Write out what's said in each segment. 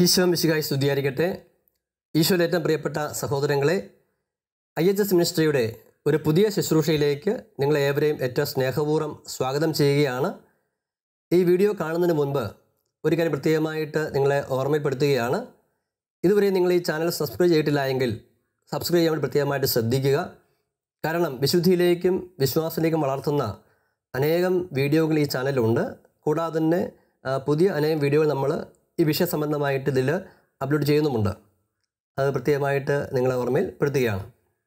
ഈശോ മിശികായി സ്തുതിയായിരിക്കട്ടെ ഈശോയിൽ ഏറ്റവും പ്രിയപ്പെട്ട സഹോദരങ്ങളെ ഐ എച്ച് എസ് മിനിസ്ട്രിയുടെ ഒരു പുതിയ ശുശ്രൂഷയിലേക്ക് നിങ്ങളെ ഏവരെയും ഏറ്റവും സ്നേഹപൂർവ്വം സ്വാഗതം ചെയ്യുകയാണ് ഈ വീഡിയോ കാണുന്നതിന് മുൻപ് ഒരു കാര്യം പ്രത്യേകമായിട്ട് നിങ്ങളെ ഓർമ്മപ്പെടുത്തുകയാണ് ഇതുവരെ നിങ്ങൾ ഈ ചാനൽ സബ്സ്ക്രൈബ് ചെയ്തിട്ടില്ല എങ്കിൽ സബ്സ്ക്രൈബ് ചെയ്യാൻ വേണ്ടി പ്രത്യേകമായിട്ട് ശ്രദ്ധിക്കുക കാരണം വിശുദ്ധിയിലേക്കും വിശ്വാസത്തിലേക്കും വളർത്തുന്ന അനേകം വീഡിയോകൾ ഈ ചാനലിലുണ്ട് കൂടാതെ തന്നെ ആ, പുതിയ അനേകം വീഡിയോകൾ നമ്മൾ ഈ വിഷയ സംബന്ധമായിട്ട് ഇതിൽ അപ്ലോഡ് ചെയ്യുന്നുമുണ്ട് അത് പ്രത്യേകമായിട്ട് നിങ്ങളെ ഓർമ്മയിൽപ്പെടുത്തുകയാണ്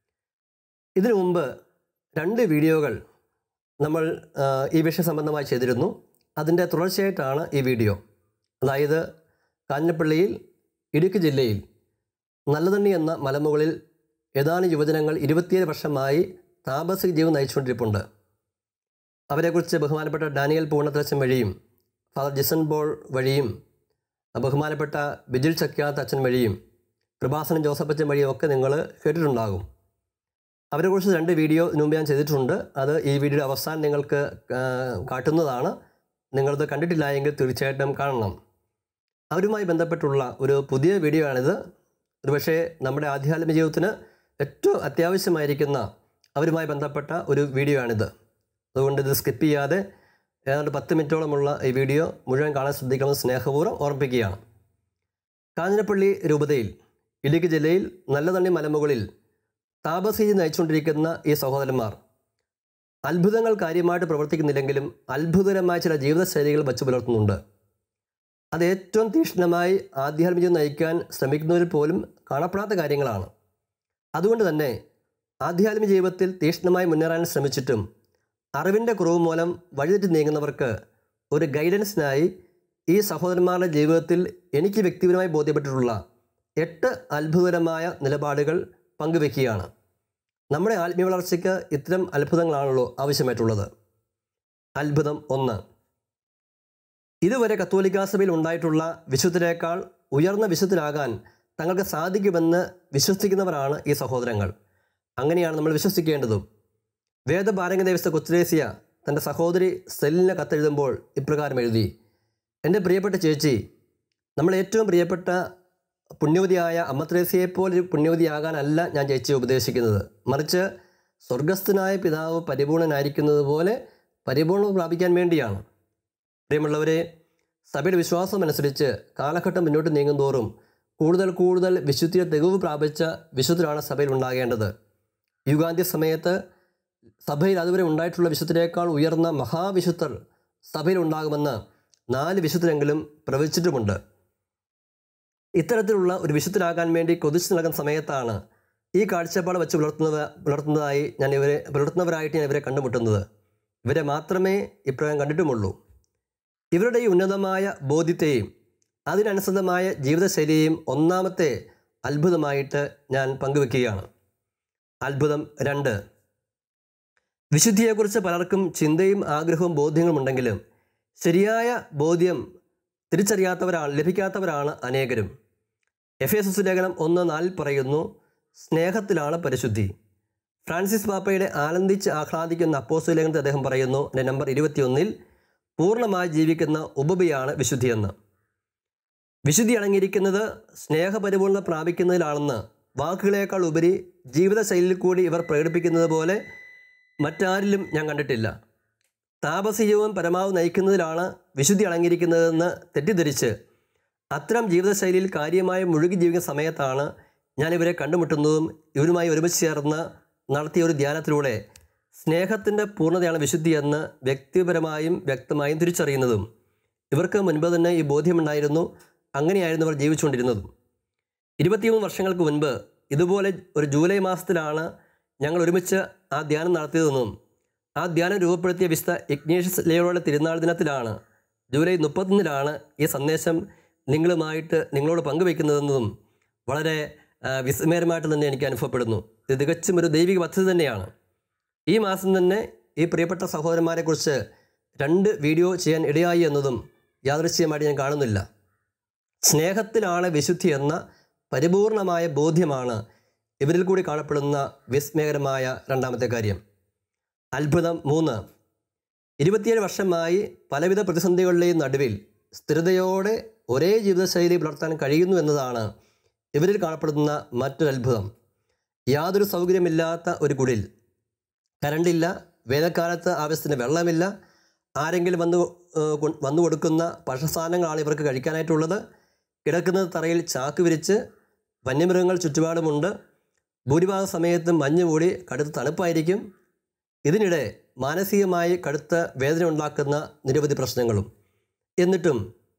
ഇതിനു മുമ്പ് രണ്ട് വീഡിയോകൾ നമ്മൾ ആ, ഈ വിഷയ സംബന്ധമായി ചെയ്തിരുന്നു അതിൻ്റെ തുടർച്ചയായിട്ടാണ് ഈ വീഡിയോ അതായത് കാഞ്ഞപ്പള്ളിയിൽ ഇടുക്കി ജില്ലയിൽ നല്ലതണ്ണി എന്ന മലമുകളിൽ ഏതാനും യുവജനങ്ങൾ ഇരുപത്തിയേഴ് വർഷമായി താപസിക ജീവൻ നയിച്ചുകൊണ്ടിരിപ്പുണ്ട് അവരെക്കുറിച്ച് ബഹുമാനപ്പെട്ട ഡാനിയൽ പൂർണ്ണത്തച്ഛൻ വഴിയും ഫാദർ ജിസൺ ബോൾ വഴിയും ബഹുമാനപ്പെട്ട ബിജിൽ ചക്യാത്ത് അച്ഛൻ വഴിയും കൃപാസനം ജോസഫ് അച്ഛൻ വഴിയും ഒക്കെ നിങ്ങൾ കേട്ടിട്ടുണ്ടാകും അവരെക്കുറിച്ച് രണ്ട് വീഡിയോ ഇതിനു മുമ്പ് ഞാൻ ചെയ്തിട്ടുണ്ട് അത് ഈ വീഡിയോയുടെ അവസാനം നിങ്ങൾക്ക് ആ, കാട്ടുന്നതാണ് നിങ്ങളത് കണ്ടിട്ടില്ല എങ്കിൽ തീർച്ചയായിട്ടും കാണണം അവരുമായി ബന്ധപ്പെട്ടുള്ള ഒരു പുതിയ വീഡിയോ ആണിത് ഒരുപക്ഷെ നമ്മുടെ ആധ്യാത്മിക ജീവിതത്തിന് ഏറ്റവും അത്യാവശ്യമായിരിക്കുന്ന അവരുമായി ബന്ധപ്പെട്ട ഒരു വീഡിയോ ആണിത് അതുകൊണ്ട് ഇത് സ്കിപ്പ് ചെയ്യാതെ ഏതാണ്ട് പത്ത് മിനിറ്റോളമുള്ള ഈ വീഡിയോ മുഴുവൻ കാണാൻ ശ്രദ്ധിക്കണമെന്ന് സ്നേഹപൂർവ്വം ഓർമ്മിപ്പിക്കുകയാണ് കാഞ്ഞിരപ്പള്ളി രൂപതയിൽ ഇടുക്കി ജില്ലയിൽ നല്ലതണ്ണി മലമുകളിൽ താപസീജി നയിച്ചുകൊണ്ടിരിക്കുന്ന ഈ സഹോദരന്മാർ അത്ഭുതങ്ങൾ കാര്യമായിട്ട് പ്രവർത്തിക്കുന്നില്ലെങ്കിലും അത്ഭുതകരമായ ചില ജീവിതശൈലികൾ വച്ചു പുലർത്തുന്നുണ്ട് അത് ഏറ്റവും തീക്ഷ്ണമായി ആധ്യാത്മിക ജീവിതം നയിക്കാൻ ശ്രമിക്കുന്നവരിൽ പോലും കാണപ്പെടാത്ത കാര്യങ്ങളാണ് അതുകൊണ്ട് തന്നെ ആധ്യാത്മിക ജീവിതത്തിൽ തീക്ഷ്ണമായി മുന്നേറാൻ ശ്രമിച്ചിട്ടും അറിവിൻ്റെ കുറവ് മൂലം വഴിതെറ്റി നീങ്ങുന്നവർക്ക് ഒരു ഗൈഡൻസിനായി ഈ സഹോദരന്മാരുടെ ജീവിതത്തിൽ എനിക്ക് വ്യക്തിപരമായി ബോധ്യപ്പെട്ടിട്ടുള്ള എട്ട് അത്ഭുതകരമായ നിലപാടുകൾ പങ്കുവെക്കുകയാണ് നമ്മുടെ ആത്മീയ വളർച്ചയ്ക്ക് ഇത്തരം അത്ഭുതങ്ങളാണല്ലോ ആവശ്യമായിട്ടുള്ളത് അത്ഭുതം ഒന്ന് ഇതുവരെ കത്തോലിക്കാ സഭയിൽ ഉണ്ടായിട്ടുള്ള വിശുദ്ധരേക്കാൾ ഉയർന്ന വിശുദ്ധരാകാൻ തങ്ങൾക്ക് സാധിക്കുമെന്ന് വിശ്വസിക്കുന്നവരാണ് ഈ സഹോദരങ്ങൾ അങ്ങനെയാണ് നമ്മൾ വിശ്വസിക്കേണ്ടതും വേദപാരംഗ ദേവസ്ഥ കൊച്ചുരേസ്യ തൻ്റെ സഹോദരി സെല്ലിനെ കത്തെഴുതുമ്പോൾ ഇപ്രകാരം എഴുതി എൻ്റെ പ്രിയപ്പെട്ട ചേച്ചി നമ്മൾ ഏറ്റവും പ്രിയപ്പെട്ട പുണ്യവതിയായ അമ്മത്രേസ്യയെ പോലെ ഒരു പുണ്യവതിയാകാനല്ല ഞാൻ ചേച്ചിയെ ഉപദേശിക്കുന്നത് മറിച്ച് സ്വർഗസ്ഥനായ പിതാവ് പരിപൂർണനായിരിക്കുന്നത് പോലെ പരിപൂർണത പ്രാപിക്കാൻ വേണ്ടിയാണ് പ്രിയമുള്ളവരെ സഭയുടെ വിശ്വാസമനുസരിച്ച് കാലഘട്ടം മുന്നോട്ട് നീങ്ങുന്തോറും കൂടുതൽ കൂടുതൽ വിശുദ്ധിയെ തികവ് പ്രാപിച്ച വിശുദ്ധരാണ് സഭയിൽ ഉണ്ടാകേണ്ടത് യുഗാന്ത്യ സമയത്ത് സഭയിൽ അതുവരെ ഉണ്ടായിട്ടുള്ള വിശുദ്ധരേക്കാൾ ഉയർന്ന മഹാവിശുദ്ധർ സഭയിൽ ഉണ്ടാകുമെന്ന് നാല് വിശുദ്ധരെങ്കിലും പ്രവചിച്ചിട്ടുമുണ്ട് ഇത്തരത്തിലുള്ള ഒരു വിശുദ്ധരാകാൻ വേണ്ടി കൊതിച്ചു നൽകുന്ന സമയത്താണ് ഈ കാഴ്ചപ്പാട് വെച്ച് പുലർത്തുന്നത് പുലർത്തുന്നതായി ഞാൻ ഇവരെ പുലർത്തുന്നവരായിട്ട് ഞാൻ ഇവരെ കണ്ടുമുട്ടുന്നത് ഇവരെ മാത്രമേ ഇപ്രകാരം കണ്ടിട്ടുമുള്ളൂ ഇവരുടെ ഈ ഉന്നതമായ ബോധ്യത്തെയും അതിനനുസൃതമായ ജീവിതശൈലിയെയും ഒന്നാമത്തെ അത്ഭുതമായിട്ട് ഞാൻ പങ്കുവെക്കുകയാണ് അത്ഭുതം രണ്ട് വിശുദ്ധിയെക്കുറിച്ച് പലർക്കും ചിന്തയും ആഗ്രഹവും ബോധ്യങ്ങളും ഉണ്ടെങ്കിലും ശരിയായ ബോധ്യം തിരിച്ചറിയാത്തവരാണ് ലഭിക്കാത്തവരാണ് അനേകരും എഫ് എസ് എസ് ലേഖനം ഒന്ന് നാലിൽ പറയുന്നു സ്നേഹത്തിലാണ് പരിശുദ്ധി ഫ്രാൻസിസ് പാപ്പയുടെ ആനന്ദിച്ച് ആഹ്ലാദിക്കുന്ന അപ്പോസ് ലേഖനത്തിൽ അദ്ദേഹം പറയുന്നു എൻ്റെ നമ്പർ ഇരുപത്തിയൊന്നിൽ പൂർണ്ണമായി ജീവിക്കുന്ന ഉപബിയാണ് വിശുദ്ധിയെന്ന് വിശുദ്ധി അടങ്ങിയിരിക്കുന്നത് സ്നേഹപരിപൂർണത പ്രാപിക്കുന്നതിലാണെന്ന് വാക്കുകളേക്കാൾ ഉപരി ജീവിതശൈലിയിൽ കൂടി ഇവർ പ്രകടിപ്പിക്കുന്നത് പോലെ മറ്റാരിലും ഞാൻ കണ്ടിട്ടില്ല താപസീയവും പരമാവധി നയിക്കുന്നതിലാണ് വിശുദ്ധി അടങ്ങിയിരിക്കുന്നതെന്ന് തെറ്റിദ്ധരിച്ച് അത്തരം ജീവിതശൈലിയിൽ കാര്യമായി മുഴുകി ജീവിക്കുന്ന സമയത്താണ് ഞാൻ ഇവരെ കണ്ടുമുട്ടുന്നതും ഇവരുമായി ഒരുമിച്ച് ചേർന്ന് നടത്തിയ ഒരു ധ്യാനത്തിലൂടെ സ്നേഹത്തിൻ്റെ പൂർണ്ണതയാണ് വിശുദ്ധി എന്ന് വ്യക്തിപരമായും വ്യക്തമായും തിരിച്ചറിയുന്നതും ഇവർക്ക് മുൻപ് തന്നെ ഈ ബോധ്യമുണ്ടായിരുന്നു അങ്ങനെയായിരുന്നു അവർ ജീവിച്ചുകൊണ്ടിരുന്നതും ഇരുപത്തിമൂന്ന് വർഷങ്ങൾക്ക് മുൻപ് ഇതുപോലെ ഒരു ജൂലൈ മാസത്തിലാണ് ഞങ്ങൾ ഒരുമിച്ച് ആ ധ്യാനം നടത്തിയതെന്നും ആ ധ്യാനം രൂപപ്പെടുത്തിയ വിശുദ്ധ ഇഗ്നേഷ്യസ് ലേയോടെ തിരുനാൾ ദിനത്തിലാണ് ജൂലൈ മുപ്പത്തൊന്നിലാണ് ഈ സന്ദേശം നിങ്ങളുമായിട്ട് നിങ്ങളോട് പങ്കുവയ്ക്കുന്നതെന്നതും വളരെ ആ, വിസ്മയകരമായിട്ട് തന്നെ എനിക്ക് അനുഭവപ്പെടുന്നു ഇത് തികച്ചും ഒരു ദൈവിക പദ്ധതി തന്നെയാണ് ഈ മാസം തന്നെ ഈ പ്രിയപ്പെട്ട സഹോദരന്മാരെക്കുറിച്ച് രണ്ട് വീഡിയോ ചെയ്യാൻ ഇടയായി എന്നതും യാദൃശ്യമായിട്ട് ഞാൻ കാണുന്നില്ല സ്നേഹത്തിലാണ് വിശുദ്ധി എന്ന പരിപൂർണമായ ബോധ്യമാണ് ഇവരിൽ കൂടി കാണപ്പെടുന്ന വിസ്മയകരമായ രണ്ടാമത്തെ കാര്യം അത്ഭുതം മൂന്ന് ഇരുപത്തിയേഴ് വർഷമായി പലവിധ പ്രതിസന്ധികളുടെയും നടുവിൽ സ്ഥിരതയോടെ ഒരേ ജീവിതശൈലി പുലർത്താൻ കഴിയുന്നു എന്നതാണ് ഇവരിൽ കാണപ്പെടുന്ന മറ്റൊരു അത്ഭുതം യാതൊരു സൗകര്യമില്ലാത്ത ഒരു കുടിൽ കരണ്ടില്ല വേനൽക്കാലത്ത് ആവശ്യത്തിന് വെള്ളമില്ല ആരെങ്കിലും വന്ന് ഏഹ്, കൊ- വന്നു കൊടുക്കുന്ന ഭക്ഷണസാധനങ്ങളാണ് ഇവർക്ക് കഴിക്കാനായിട്ടുള്ളത് കിടക്കുന്നത് തറയിൽ ചാക്ക് വിരിച്ച് വന്യമൃഗങ്ങൾ ചുറ്റുപാടുമുണ്ട് ഭൂരിഭാഗം സമയത്തും മഞ്ഞ് മൂടി കടുത്ത തണുപ്പായിരിക്കും ഇതിനിടെ മാനസികമായി കടുത്ത വേദന ഉണ്ടാക്കുന്ന നിരവധി പ്രശ്നങ്ങളും എന്നിട്ടും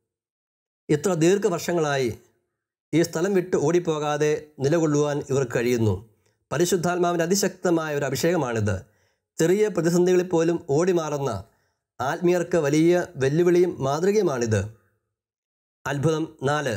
ഇത്ര ദീർഘവർഷങ്ങളായി ഈ സ്ഥലം വിട്ട് ഓടിപ്പോകാതെ നിലകൊള്ളുവാൻ ഇവർക്ക് കഴിയുന്നു പരിശുദ്ധാത്മാവിൻ്റെ അതിശക്തമായ ഒരു അഭിഷേകമാണിത് ചെറിയ പ്രതിസന്ധികളിൽ പോലും ഓടി മാറുന്ന ആത്മീയർക്ക് വലിയ വെല്ലുവിളിയും മാതൃകയുമാണിത് അത്ഭുതം നാല്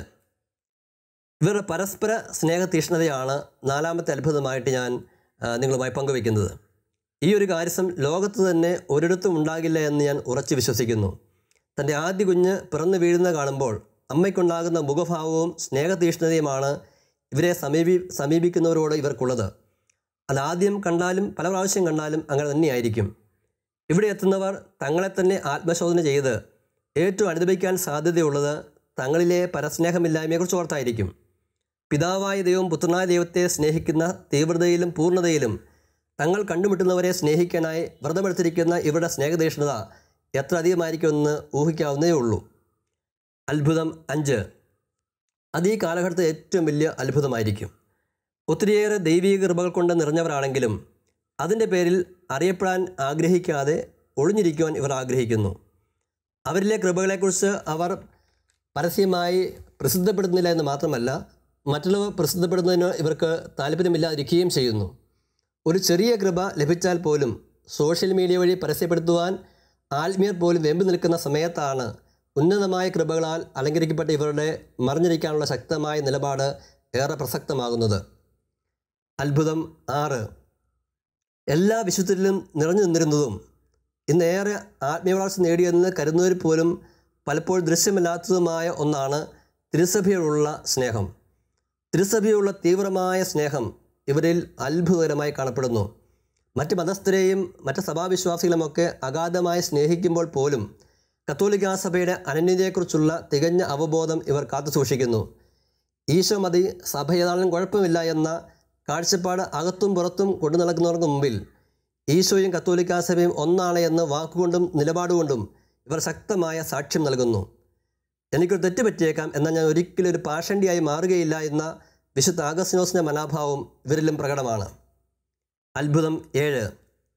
ഇവരുടെ പരസ്പര സ്നേഹതീഷ്ണതയാണ് നാലാമത്തെ അത്ഭുതമായിട്ട് ഞാൻ ആ, നിങ്ങളുമായി പങ്കുവയ്ക്കുന്നത് ഈ ഒരു കാര്യസം ലോകത്ത് തന്നെ ഒരിടത്തും ഉണ്ടാകില്ല എന്ന് ഞാൻ ഉറച്ചു വിശ്വസിക്കുന്നു തൻ്റെ ആദ്യ കുഞ്ഞ് പിറന്നു വീഴുന്നത് കാണുമ്പോൾ അമ്മയ്ക്കുണ്ടാകുന്ന മുഖഭാവവും സ്നേഹതീഷ്ണതയുമാണ് ഇവരെ സമീപി സമീപിക്കുന്നവരോട് ഇവർക്കുള്ളത് അതാദ്യം കണ്ടാലും പല പ്രാവശ്യം കണ്ടാലും അങ്ങനെ തന്നെയായിരിക്കും ഇവിടെ എത്തുന്നവർ തങ്ങളെ തന്നെ ആത്മശോധന ചെയ്ത് ഏറ്റവും അനുദപിക്കാൻ സാധ്യതയുള്ളത് തങ്ങളിലെ പരസ്നേഹമില്ലായ്മയെക്കുറിച്ച് ഓർത്തായിരിക്കും പിതാവായ ദൈവം പുത്രനായ ദൈവത്തെ സ്നേഹിക്കുന്ന തീവ്രതയിലും പൂർണ്ണതയിലും തങ്ങൾ കണ്ടുമുട്ടുന്നവരെ സ്നേഹിക്കാനായി വ്രതമെടുത്തിരിക്കുന്ന ഇവരുടെ സ്നേഹതീഷ്ണത എത്ര അധികമായിരിക്കുമെന്ന് ഊഹിക്കാവുന്നതേ ഉള്ളൂ അത്ഭുതം അഞ്ച് അത് ഈ കാലഘട്ടത്തെ ഏറ്റവും വലിയ അത്ഭുതമായിരിക്കും ഒത്തിരിയേറെ ദൈവീക കൃപകൾ കൊണ്ട് നിറഞ്ഞവരാണെങ്കിലും അതിൻ്റെ പേരിൽ അറിയപ്പെടാൻ ആഗ്രഹിക്കാതെ ഒളിഞ്ഞിരിക്കുവാൻ ഇവർ ആഗ്രഹിക്കുന്നു അവരിലെ കൃപകളെക്കുറിച്ച് അവർ പരസ്യമായി പ്രസിദ്ധപ്പെടുന്നില്ല എന്ന് മാത്രമല്ല മറ്റുള്ളവർ പ്രസിദ്ധപ്പെടുന്നതിന് ഇവർക്ക് താല്പര്യമില്ലാതിരിക്കുകയും ചെയ്യുന്നു ഒരു ചെറിയ കൃപ ലഭിച്ചാൽ പോലും സോഷ്യൽ മീഡിയ വഴി പരസ്യപ്പെടുത്തുവാൻ ആത്മീയർ പോലും വെമ്പി നിൽക്കുന്ന സമയത്താണ് ഉന്നതമായ കൃപകളാൽ അലങ്കരിക്കപ്പെട്ട ഇവരുടെ മറിഞ്ഞിരിക്കാനുള്ള ശക്തമായ നിലപാട് ഏറെ പ്രസക്തമാകുന്നത് അത്ഭുതം ആറ് എല്ലാ വിശുദ്ധരിലും നിറഞ്ഞു നിന്നിരുന്നതും ഇന്നേറെ ആത്മീയ വളർച്ച നേടിയെന്ന് കരുതുന്നവർ പോലും പലപ്പോഴും ദൃശ്യമില്ലാത്തതുമായ ഒന്നാണ് തിരുസഭയോടുള്ള സ്നേഹം തിരുസഭയുള്ള തീവ്രമായ സ്നേഹം ഇവരിൽ അത്ഭുതകരമായി കാണപ്പെടുന്നു മറ്റ് മതസ്ഥരെയും മറ്റ് സഭാവിശ്വാസികളുമൊക്കെ അഗാധമായി സ്നേഹിക്കുമ്പോൾ പോലും കത്തോലിക്കാ സഭയുടെ അനന്യതയെക്കുറിച്ചുള്ള തികഞ്ഞ അവബോധം ഇവർ കാത്തു സൂക്ഷിക്കുന്നു ഈശോ മതി സഭ ഏതാണെങ്കിലും കുഴപ്പമില്ല എന്ന കാഴ്ചപ്പാട് അകത്തും പുറത്തും കൊണ്ടു നടക്കുന്നവർക്ക് മുമ്പിൽ ഈശോയും കത്തോലിക്കാ സഭയും ഒന്നാണ് എന്ന് വാക്കുകൊണ്ടും നിലപാടുകൊണ്ടും ഇവർ ശക്തമായ സാക്ഷ്യം നൽകുന്നു എനിക്കൊരു തെറ്റ് പറ്റിയേക്കാം എന്നാൽ ഞാൻ ഒരിക്കലും ഒരു പാഷണ്ടിയായി മാറുകയില്ല എന്ന വിശുദ്ധ ആഗസ്റ്റിനോസിൻ്റെ മനോഭാവം ഇവരിലും പ്രകടമാണ് അത്ഭുതം ഏഴ്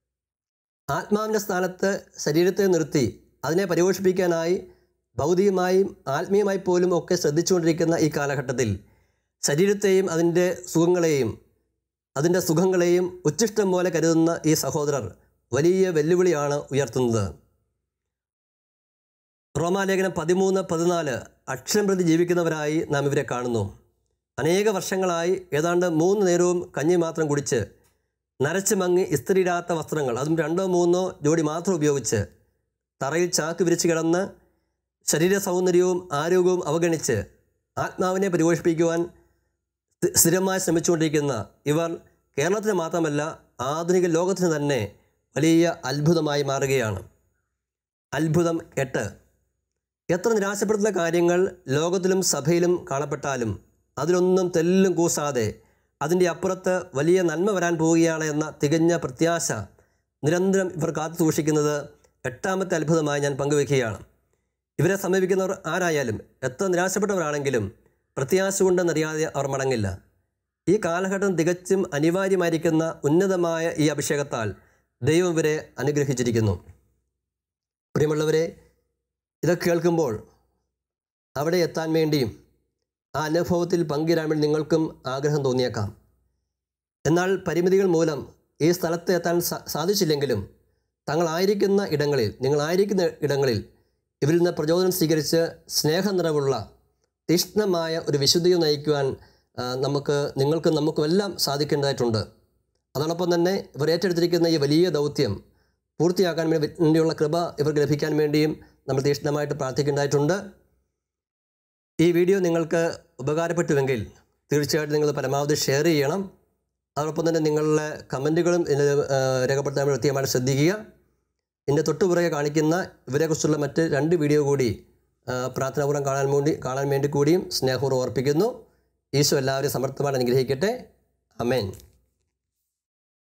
ആത്മാവിൻ്റെ സ്ഥാനത്ത് ശരീരത്തെ നിർത്തി അതിനെ പരിപോഷിപ്പിക്കാനായി ഭൗതികമായും ആത്മീയമായി പോലും ഒക്കെ ശ്രദ്ധിച്ചുകൊണ്ടിരിക്കുന്ന ഈ കാലഘട്ടത്തിൽ ശരീരത്തെയും അതിൻ്റെ സുഖങ്ങളെയും അതിൻ്റെ സുഖങ്ങളെയും ഉച്ഛിഷ്ടം പോലെ കരുതുന്ന ഈ സഹോദരർ വലിയ വെല്ലുവിളിയാണ് ഉയർത്തുന്നത് റോമാലേഖനം പതിമൂന്ന് പതിനാല് അക്ഷരം പ്രതി ജീവിക്കുന്നവരായി നാം ഇവരെ കാണുന്നു അനേക വർഷങ്ങളായി ഏതാണ്ട് മൂന്ന് നേരവും കഞ്ഞി മാത്രം കുടിച്ച് നരച്ച് മങ്ങി ഇസ്ത്രീരാത്ത വസ്ത്രങ്ങൾ അതും രണ്ടോ മൂന്നോ ജോഡി മാത്രം ഉപയോഗിച്ച് തറയിൽ ചാക്ക് വിരിച്ച് കിടന്ന് ശരീര സൗന്ദര്യവും ആരോഗ്യവും അവഗണിച്ച് ആത്മാവിനെ പരിപോഷിപ്പിക്കുവാൻ സ്ഥി- സ്ഥിരമായി ശ്രമിച്ചുകൊണ്ടിരിക്കുന്ന ഇവർ കേരളത്തിന് മാത്രമല്ല ആധുനിക ലോകത്തിന് തന്നെ വലിയ അത്ഭുതമായി മാറുകയാണ് അത്ഭുതം എട്ട് എത്ര നിരാശപ്പെടുത്തുന്ന കാര്യങ്ങൾ ലോകത്തിലും സഭയിലും കാണപ്പെട്ടാലും അതിലൊന്നും തെല്ലും കൂസാതെ അതിൻ്റെ അപ്പുറത്ത് വലിയ നന്മ വരാൻ പോവുകയാണ് എന്ന തികഞ്ഞ പ്രത്യാശ നിരന്തരം ഇവർ കാത്തു സൂക്ഷിക്കുന്നത് എട്ടാമത്തെ അത്ഭുതമായി ഞാൻ പങ്കുവയ്ക്കുകയാണ് ഇവരെ സമീപിക്കുന്നവർ ആരായാലും എത്ര നിരാശപ്പെട്ടവരാണെങ്കിലും പ്രത്യാശ കൊണ്ടെന്നറിയാതെ അവർ മടങ്ങില്ല ഈ കാലഘട്ടം തികച്ചും അനിവാര്യമായിരിക്കുന്ന ഉന്നതമായ ഈ അഭിഷേകത്താൽ ദൈവം ഇവരെ അനുഗ്രഹിച്ചിരിക്കുന്നു പ്രിയമുള്ളവരെ ഇതൊക്കെ കേൾക്കുമ്പോൾ അവിടെ എത്താൻ വേണ്ടിയും ആ അനുഭവത്തിൽ പങ്കിടാൻ വേണ്ടി നിങ്ങൾക്കും ആഗ്രഹം തോന്നിയേക്കാം എന്നാൽ പരിമിതികൾ മൂലം ഈ സ്ഥലത്ത് എത്താൻ സാ സാധിച്ചില്ലെങ്കിലും തങ്ങളായിരിക്കുന്ന ഇടങ്ങളിൽ നിങ്ങളായിരിക്കുന്ന ഇടങ്ങളിൽ ഇവരിൽ നിന്ന് പ്രചോദനം സ്വീകരിച്ച് സ്നേഹം നിറവുള്ള തീഷ്ണമായ ഒരു വിശുദ്ധിയെ നയിക്കുവാൻ ആ, നമുക്ക് നിങ്ങൾക്കും നമുക്കും എല്ലാം സാധിക്കേണ്ടതായിട്ടുണ്ട് അതോടൊപ്പം തന്നെ ഇവർ ഏറ്റെടുത്തിരിക്കുന്ന ഈ വലിയ ദൗത്യം പൂർത്തിയാക്കാൻ വേണ്ടി വേണ്ടിയുള്ള കൃപ ഇവർക്ക് ലഭിക്കാൻ വേണ്ടിയും നമ്മൾ തീഷ്ണമായിട്ട് പ്രാർത്ഥിക്കേണ്ടതായിട്ടുണ്ട് ഈ വീഡിയോ നിങ്ങൾക്ക് ഉപകാരപ്പെട്ടുവെങ്കിൽ തീർച്ചയായിട്ടും നിങ്ങൾ പരമാവധി ഷെയർ ചെയ്യണം അതോടൊപ്പം തന്നെ നിങ്ങളുടെ കമൻറ്റുകളും ഇതിൽ ആ, രേഖപ്പെടുത്താൻ വേണ്ടി പ്രത്യേകമായിട്ട് ശ്രദ്ധിക്കുക ഇതിൻ്റെ തൊട്ടുപുറകെ കാണിക്കുന്ന ഇവരെക്കുറിച്ചുള്ള മറ്റ് രണ്ട് വീഡിയോ കൂടി ആ, പ്രാർത്ഥനാപൂർവ്വം കാണാൻ വേണ്ടി കാണാൻ വേണ്ടി കൂടിയും സ്നേഹപൂർവ്വം ഓർപ്പിക്കുന്നു ഈശോ എല്ലാവരെയും സമർത്ഥമായി അനുഗ്രഹിക്കട്ടെ അമേൻ